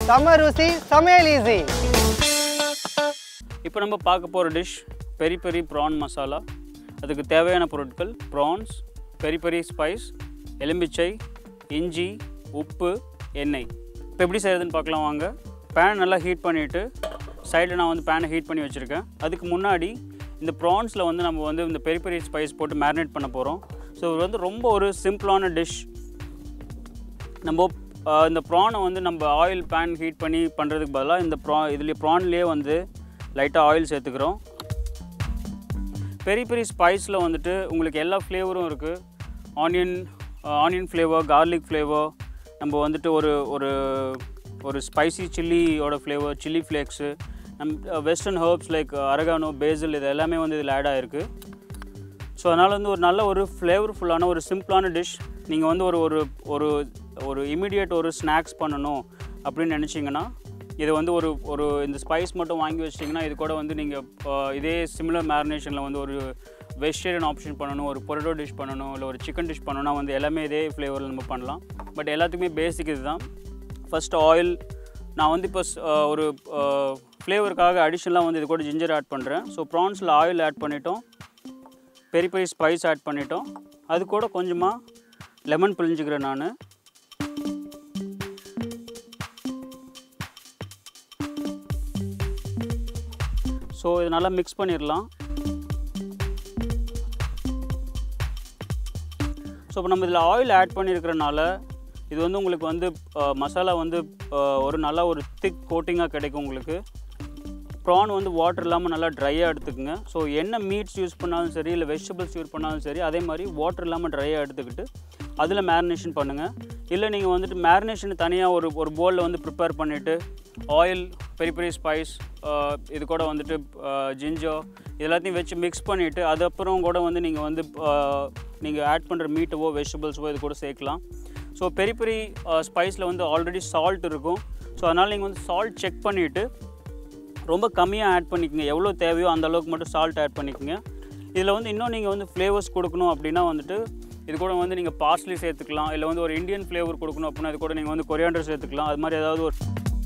செம ருசி சமையல் ஈஸி இப்போ நம்ம பார்க்க போகிற dish peri peri prawn masala அதுக்கு தேவையான பொருட்கள் ப்ரான்ஸ் பெரி பெரி ஸ்பைஸ் எலும்பிச்சை இஞ்சி உப்பு எண்ணெய் இப்போ எப்படி செய்கிறதுன்னு பார்க்கலாம் வாங்க பேன் நல்லா ஹீட் பண்ணிவிட்டு சைடில் நான் வந்து பேனை ஹீட் பண்ணி வச்சுருக்கேன் அதுக்கு முன்னாடி இந்த ப்ரான்ஸில் வந்து நம்ம வந்து இந்த பெரி பெரி ஸ்பைஸ் போட்டு மேரினேட் பண்ண போகிறோம் ஸோ இது வந்து ரொம்ப ஒரு சிம்பிளான டிஷ் நம்ம ஆஹ், இந்த ப்ரானை வந்து நம்ம ஆயில் பேன் ஹீட் பண்ணி பண்ணுறதுக்கு பதிலாக இந்த ப்ரா இதுலேயே ப்ரான்லேயே வந்து லைட்டாக ஆயில் சேர்த்துக்கிறோம் பெரிய பெரிய ஸ்பைஸில் வந்துட்டு உங்களுக்கு எல்லா ஃப்ளேவரும் இருக்குது onion onion flavour garlic flavour நம்ம வந்துட்டு ஒரு ஒரு ஒரு ஸ்பைசி சில்லியோட ஃப்ளேவர் சில்லி ஃப்ளேக்ஸு நம் western herbs like oregano basil இது எல்லாமே வந்து இதில் ஆட் ஆகிருக்கு ஸோ அதனால் வந்து ஒரு நல்ல ஒரு ஃப்ளேவர்ஃபுல்லான ஒரு சிம்பிளான டிஷ் நீங்கள் வந்து ஒரு ஒரு ஒரு ஒரு இமிடியேட் ஒரு ஸ்நாக்ஸ் பண்ணணும் அப்படின்னு நினச்சிங்கன்னா இது வந்து ஒரு ஒரு இந்த ஸ்பைஸ் மட்டும் வாங்கி வச்சிட்டிங்கன்னா இது கூட வந்து நீங்கள் இதே சிமிலர் மேரினேஷனில் வந்து ஒரு வெஜிடேரியன் ஆப்ஷன் பண்ணணும் ஒரு பொட்டேட்டோ டிஷ் பண்ணணும் இல்லை ஒரு சிக்கன் டிஷ் பண்ணணும்னா வந்து எல்லாமே இதே ஃப்ளேவரில் நம்ம பண்ணலாம் பட் எல்லாத்துக்குமே பேசிக் இதுதான் ஃபர்ஸ்ட் ஆயில் நான் வந்து இப்போ ஸ்- அஹ் ஒரு ஃப்ளேவருக்காக அடிஷ்னலாக வந்து இது கூட ஜிஞ்சர் ஆட் பண்ணுறேன் ஸோ ப்ரான்ஸில் ஆயில் ஆட் பண்ணிட்டோம் பெரிய பெரிய ஸ்பைஸ் ஆட் பண்ணிட்டோம் அது கூட கொஞ்சமாக லெமன் பிழிஞ்சுக்கிறேன் நான் ஸோ இது நல்லா மிக்ஸ் பண்ணிடலாம் ஸோ இப்போ நம்ம இதில் ஆயில் ஆட் பண்ணியிருக்கிறனால இது வந்து உங்களுக்கு வந்து அஹ், மசாலா வந்து அஹ், ஒரு நல்ல ஒரு திக் கோட்டிங்காக கிடைக்கும் உங்களுக்கு ப்ரான் வந்து வாட்டர் இல்லாமல் நல்லா ட்ரையாக எடுத்துக்கோங்க ஸோ என்ன மீட்ஸ் யூஸ் பண்ணாலும் சரி இல்லை வெஜிடபிள்ஸ் யூஸ் பண்ணாலும் சரி அதே மாதிரி வாட்டர் இல்லாமல் ட்ரையாக எடுத்துக்கிட்டு அதில் மேரினேஷன் பண்ணுங்கள் இல்லை நீங்கள் வந்துட்டு மேரினேஷன் தனியாக ஒரு ஒரு போலில் வந்து ப்ரிப்பேர் பண்ணிவிட்டு ஆயில் பெரிய பெரிய ஸ்பைஸ் இது கூட வந்துட்டு ஜிஞ்சர் இது எல்லாத்தையும் வச்சு மிக்ஸ் பண்ணிவிட்டு அதுக்கப்புறம் கூட வந்து நீங்கள் வந்து நீங்கள் ஆட் பண்ணுற மீட்டவோ வெஜிடபிள்ஸோ இது கூட சேர்க்கலாம் ஸோ பெரிய பெரிய ஸ்பைஸில் வந்து ஆல்ரெடி சால்ட் இருக்கும் ஸோ அதனால் நீங்கள் வந்து சால்ட் செக் பண்ணிவிட்டு ரொம்ப கம்மியாக ஆட் பண்ணிக்கோங்க எவ்வளோ தேவையோ அந்த அளவுக்கு மட்டும் சால்ட் ஆட் பண்ணிக்கோங்க இதில் வந்து இன்னும் நீங்கள் வந்து ஃப்ளேவர்ஸ் கொடுக்கணும் அப்படின்னா வந்துட்டு இது கூட வந்து நீங்கள் பார்ஸ்லி சேர்த்துக்கலாம் இல்லை வந்து ஒரு இந்தியன் ஃப்ளேவர் கொடுக்கணும் அப்படின்னா இது கூட நீங்கள் வந்து கொரியாண்டர் சேர்த்துக்கலாம் அது மாதிரி ஏதாவது ஒரு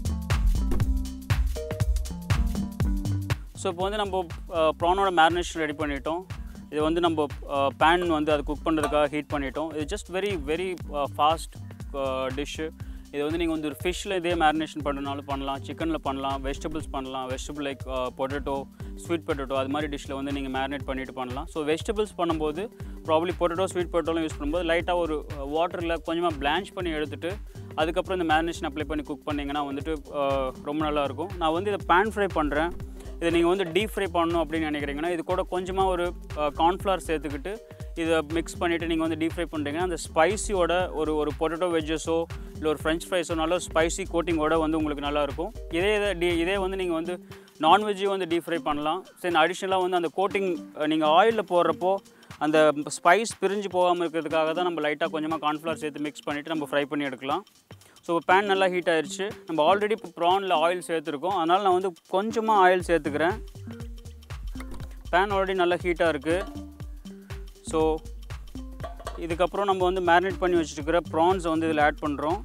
ஸோ இப்போ வந்து நம்ம ப்ரானோட மேரினேஷன் ரெடி பண்ணிட்டோம் இது வந்து நம்ம பேன் வந்து அது குக் பண்ணுறதுக்காக ஹீட் பண்ணிட்டோம் இது just very very fast dish இது வந்து நீங்கள் வந்து ஒரு ஃபிஷ்ஷில் இதே மேரினேஷன் பண்ணுறனாலும் பண்ணலாம் சிக்கனில் பண்ணலாம் வெஜிடபிள்ஸ் பண்ணலாம் vegetable like potato sweet potato அது மாதிரி டிஷ்ஷில் வந்து நீங்கள் மேரினேட் பண்ணிட்டு பண்ணலாம் ஸோ வெஜிடபிள்ஸ் பண்ணும்போது ப்ராப்ளி பொட்டேட்டோ ஸ்வீட் பொட்டேட்டோலாம் யூஸ் பண்ணும்போது லைட்டாக ஒரு வாட்டரில் கொஞ்சமாக பிளான்ச் பண்ணி எடுத்துட்டு அதுக்கப்புறம் இந்த மேரினேஷன் அப்ளை பண்ணி குக் பண்ணிங்கன்னா வந்துட்டு அஹ், ரொம்ப நல்லாயிருக்கும் நான் வந்து இதை பேன் ஃப்ரை பண்ணுறேன் இதை நீங்கள் வந்து டீப் ஃப்ரை பண்ணணும் அப்படின்னு நினைக்கிறீங்கன்னா இது கூட கொஞ்சமாக ஒரு கார்ன்ஃப்ளவர் சேர்த்துக்கிட்டு இதை மிக்ஸ் பண்ணிவிட்டு நீங்கள் வந்து டீப் ஃப்ரை பண்ணுறீங்கன்னா அந்த ஸ்பைசியோட ஒரு ஒரு பொட்டேட்டோ வெஜ்ஜஸோ இல்லை ஒரு ஃப்ரெஞ்ச் ஃப்ரைஸோ நல்ல ஸ்பைசி கோட்டிங்கோட வந்து உங்களுக்கு நல்லாயிருக்கும் இதே இதை டி இதே வந்து நீங்கள் வந்து நான்வெஜ்ஜையும் வந்து டீப் ஃப்ரை பண்ணலாம் சரி அடிஷ்னலாக வந்து அந்த கோட்டிங் நீங்கள் ஆயிலில் போடுறப்போ அந்த ஸ்பைஸ் பிரிஞ்சு போகாமல் இருக்கிறதுக்காக தான் நம்ம லைட்டாக கொஞ்சமாக கார்ன்ஃப்ளவர் சேர்த்து மிக்ஸ் பண்ணிவிட்டு நம்ம ஃப்ரை பண்ணி எடுக்கலாம் ஸோ பேன் நல்லா ஹீட் ஆயிடுச்சு நம்ம ஆல்ரெடி இப்போ ப்ரானில் ஆயில் சேர்த்துருக்கோம் அதனால் நான் வந்து கொஞ்சமாக ஆயில் சேர்த்துக்கிறேன் பேன் ஆல்ரெடி நல்லா ஹீட்டாக இருக்குது ஸோ இதுக்கப்புறம் நம்ம வந்து மேரினேட் பண்ணி வச்சுருக்கிற ப்ரான்ஸை வந்து இதில் ஆட் பண்ணுறோம்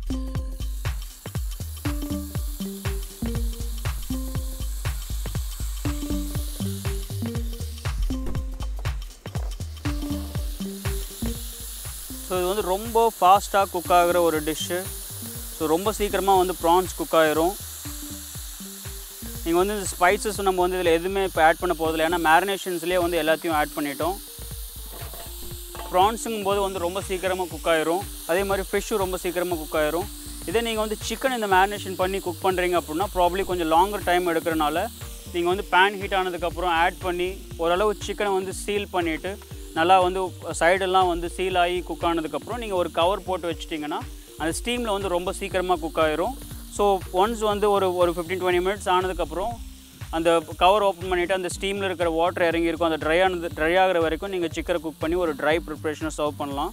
ஸோ இது வந்து ரொம்ப ஃபாஸ்ட்டாக குக் ஆகிற ஒரு டிஷ்ஷு ஸோ ரொம்ப சீக்கிரமாக வந்து ப்ரான்ஸ் குக் ஆயிரும் நீங்கள் வந்து இந்த ஸ்பைசஸ் நம்ம வந்து இதில் எதுவுமே இப்போ ஆட் பண்ண போகிறதில்ல ஏன்னா மேரினேஷன்ஸ்லேயே வந்து எல்லாத்தையும் ஆட் பண்ணிட்டோம் ப்ரான்ஸுங்கும் போது வந்து ரொம்ப சீக்கிரமாக குக் ஆயிரும் அதே மாதிரி ஃபிஷ்ஷும் ரொம்ப சீக்கிரமாக குக் ஆயிரும் இதே நீங்கள் வந்து சிக்கன் இந்த மேரினேஷன் பண்ணி குக் பண்ணுறீங்க அப்படின்னா ப்ராப்ளி கொஞ்சம் லாங்கர் டைம் எடுக்கிறனால நீங்கள் வந்து பேன் ஹீட் ஆனதுக்கப்புறம் ஆட் பண்ணி ஓரளவு சிக்கனை வந்து சீல் பண்ணிவிட்டு நல்லா வந்து சைடெல்லாம் வந்து சீல் ஆகி குக் ஆனதுக்கப்புறம் நீங்கள் ஒரு கவர் போட்டு வச்சிட்டிங்கன்னா அந்த ஸ்டீமில் வந்து ரொம்ப சீக்கிரமாக குக் ஆயிரும் ஸோ ஒன்ஸ் வந்து ஒரு ஒரு ஃபிஃப்டீன் டுவெண்ட்டி மினிட்ஸ் ஆனதுக்கப்புறம் அந்த கவர் ஓப்பன் பண்ணிவிட்டு அந்த ஸ்டீமில் இருக்கிற வாட்டர் இறங்கி இருக்கும் அந்த ட்ரை ஆனது ட்ரை ஆகிற வரைக்கும் நீங்கள் சிக்கனை குக் பண்ணி ஒரு ட்ரை ப்ரிப்ரேஷனை சர்வ் பண்ணலாம்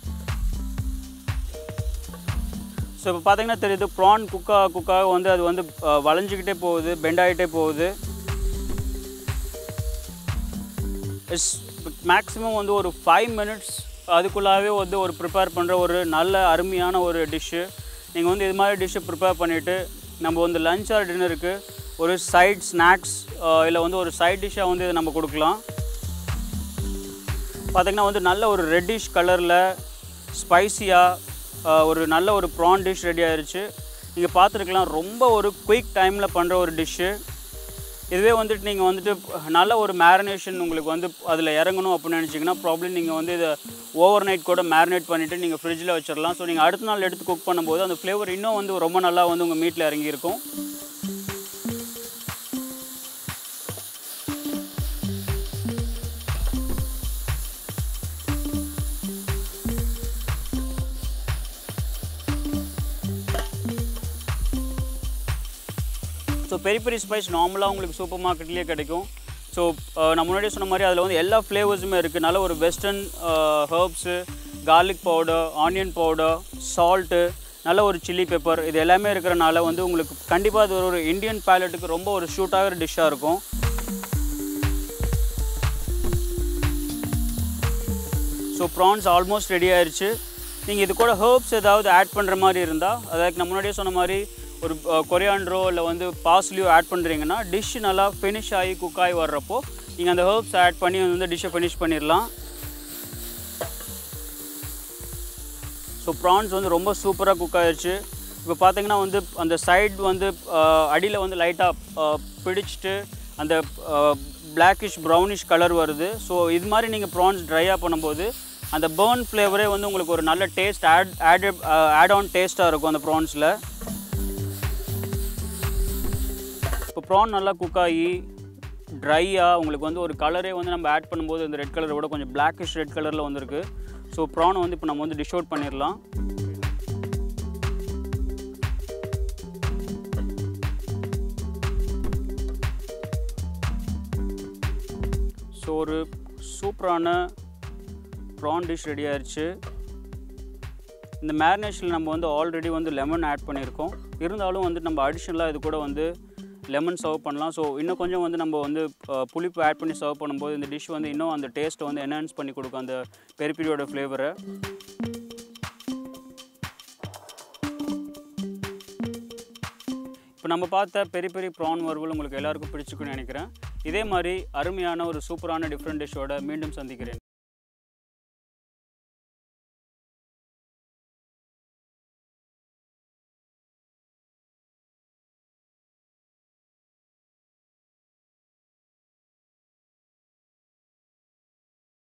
ஸோ இப்போ பார்த்தீங்கன்னா தெரியுது ப்ரான் குக்காக குக்காக வந்து அது வந்து அஹ், வளைஞ்சிக்கிட்டே போகுது பெண்ட் ஆகிட்டே போகுது இட்ஸ் மேக்ஸிமம் வந்து ஒரு ஃபைவ் மினிட்ஸ் அதுக்குள்ளாகவே வந்து ஒரு ப்ரிப்பேர் பண்ணுற ஒரு நல்ல அருமையான ஒரு டிஷ்ஷு நீங்கள் வந்து இது மாதிரி டிஷ்ஷை ப்ரிப்பேர் பண்ணிவிட்டு நம்ம வந்து லஞ்ச் ஆர் டின்னருக்கு ஒரு சைட் ஸ்நாக்ஸ் இல்லை வந்து ஒரு சைட் டிஷ்ஷாக வந்து இதை நம்ம கொடுக்கலாம் பார்த்திங்கன்னா வந்து நல்ல ஒரு ரெட்டிஷ் கலரில் ஸ்பைசியாக ஒரு நல்ல ஒரு ப்ரான் டிஷ் ரெடி ஆயிருச்சு நீங்கள் பார்த்துருக்கலாம் ரொம்ப ஒரு குயிக் டைமில் பண்ணுற ஒரு டிஷ்ஷு இதுவே வந்துட்டு நீங்கள் வந்துட்டு நல்ல ஒரு மேரினேஷன் உங்களுக்கு வந்து அதில் இறங்கணும் அப்படின்னு நினச்சிங்கன்னா ப்ராப்ளம் நீங்கள் வந்து இதை ஓவர் நைட் கூட மேரினேட் பண்ணிவிட்டு நீங்கள் ஃப்ரிட்ஜில் வச்சிடலாம் ஸோ நீங்கள் அடுத்த நாள் எடுத்து குக் பண்ணும்போது அந்த ஃப்ளேவர் இன்னும் வந்து ரொம்ப நல்லா வந்து உங்கள் மீட்டில் இறங்கியிருக்கும் ஸோ பெரிய பெரிய ஸ்பைஸ் நார்மலாக உங்களுக்கு சூப்பர் மார்க்கெட்லேயே கிடைக்கும் ஸோ நான் முன்னாடியே சொன்ன மாதிரி அதில் வந்து எல்லா ஃப்ளேவர்ஸுமே இருக்குது நல்ல ஒரு western herbs garlic powder onion powder salt நல்ல ஒரு சில்லி பெப்பர் இது எல்லாமே இருக்கிறனால வந்து உங்களுக்கு கண்டிப்பாக அது ஒரு ஒரு இந்தியன் பேலட்டுக்கு ரொம்ப ஒரு ஷூட் ஆகிற டிஷ்ஷாக இருக்கும் ஸோ ப்ரான்ஸ் ஆல்மோஸ்ட் ரெடி ஆயிருச்சு நீங்கள் இது கூட ஹர்ப்ஸ் ஏதாவது ஆட் பண்ணுற மாதிரி இருந்தால் அதாவது நான் முன்னாடியே சொன்ன மாதிரி ஒரு கொரியாண்ட்ரோ இல்லை வந்து பாஸ்லியோ ஆட் பண்ணுறீங்கன்னா டிஷ் நல்லா ஃபினிஷ் ஆகி குக் ஆகி வர்றப்போ நீங்கள் அந்த ஹர்ப்ஸ் ஆட் பண்ணி வந்து டிஷ்ஷை ஃபினிஷ் பண்ணிடலாம் ஸோ ப்ரான்ஸ் வந்து ரொம்ப சூப்பராக குக் ஆயிடுச்சு இப்போ பார்த்தீங்கன்னா வந்து அந்த சைடு வந்து அடியில் வந்து லைட்டாக பிடிச்சிட்டு அந்த பிளாக்கிஷ் ப்ரௌனிஷ் கலர் வருது ஸோ இது மாதிரி நீங்கள் ப்ரான்ஸ் ட்ரையாக பண்ணும்போது அந்த பேர்ன் ஃப்ளேவரே வந்து உங்களுக்கு ஒரு நல்ல taste add add add on டேஸ்ட்டாக இருக்கும் அந்த ப்ரான்ஸில் இப்போ ப்ரான் நல்லா குக் ஆகி ட்ரையாக உங்களுக்கு வந்து ஒரு கலரே வந்து நம்ம ஆட் பண்ணும்போது இந்த ரெட் கலரை விட கொஞ்சம் பிளாக்கிஷ் ரெட் கலரில் வந்திருக்கு ஸோ ப்ரானை வந்து இப்போ நம்ம வந்து டிஷ் அவுட் பண்ணிடலாம் ஸோ ஒரு சூப்பரான ப்ரான் டிஷ் ரெடி ஆயிடுச்சு இந்த மேரினேஷனில் நம்ம வந்து ஆல்ரெடி வந்து லெமன் ஆட் பண்ணியிருக்கோம் இருந்தாலும் வந்து நம்ம அடிஷ்னலாக இது கூட வந்து லெமன் சர்வ் பண்ணலாம் ஸோ இன்னும் கொஞ்சம் வந்து நம்ம வந்து அஹ், புளிப்பு ஆட் பண்ணி சர்வ் பண்ணும்போது இந்த டிஷ் வந்து இன்னும் அந்த டேஸ்ட்டை வந்து என்ஹான்ஸ் பண்ணி கொடுக்கும் அந்த பெரிப்பிரியோட ஃப்ளேவரை இப்போ நம்ம பார்த்த பெரிய பெரிய ப்ரான் வறுவல் உங்களுக்கு எல்லாருக்கும் பிடிச்சிக்குன்னு நினைக்கிறேன் இதே மாதிரி அருமையான ஒரு சூப்பரான டிஃப்ரெண்ட் டிஷ்ஷோட மீண்டும் சந்திக்கிறேன்